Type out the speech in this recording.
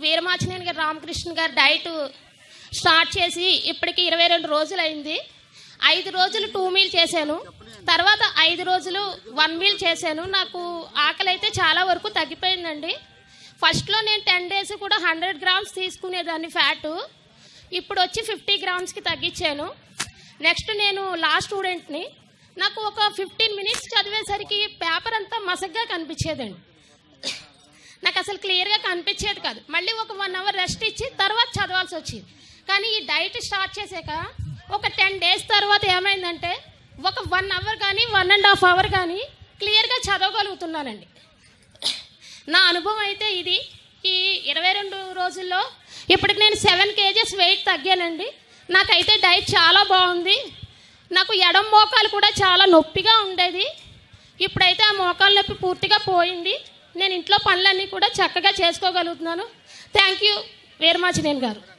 వీరమాచినేని గారు రామకృష్ణ గారు diet start చేసి ఇప్పటికి ఇరవై రెండు రోజులు అయింది ఐదు రోజులు టూ మీల్ చేశాను తర్వాత ఐదు రోజులు వన్ మీల్ చేశాను నాకు ఆకలి అయితే చాలా వరకు తగ్గిపోయిందండి ఫస్ట్లో నేను టెన్ డేస్ కూడా హండ్రెడ్ గ్రామ్స్ తీసుకునేదాన్ని ఫ్యాటు ఇప్పుడు వచ్చి ఫిఫ్టీ గ్రామ్స్కి తగ్గించాను నెక్స్ట్ నేను లా స్టూడెంట్ని నాకు ఒక ఫిఫ్టీన్ మినిట్స్ చదివేసరికి పేపర్ అంతా మసగ్గా కనిపించేదండి నాకు అసలు క్లియర్గా కనిపించేది కాదు మళ్ళీ ఒక వన్ అవర్ రెస్ట్ ఇచ్చి తర్వాత చదవాల్సి వచ్చింది కానీ ఈ డైట్ స్టార్ట్ చేశాక ఒక టెన్ డేస్ తర్వాత ఏమైందంటే ఒక వన్ అవర్ కానీ వన్ అండ్ హాఫ్ అవర్ కానీ క్లియర్గా చదవగలుగుతున్నానండి నా అనుభవం అయితే ఇది ఈ ఇరవై రెండు రోజుల్లో ఇప్పటికి నేను సెవెన్ కేజెస్ వెయిట్ తగ్గానండి నాకైతే డైట్ చాలా బాగుంది నాకు ఎడం మోకాలు కూడా చాలా నొప్పిగా ఉండేది ఇప్పుడైతే ఆ మోకాలు నొప్పి పూర్తిగా పోయింది నేను ఇంట్లో పనులన్నీ కూడా చక్కగా చేసుకోగలుగుతున్నాను థ్యాంక్ యూ వీరమాచినేని గారు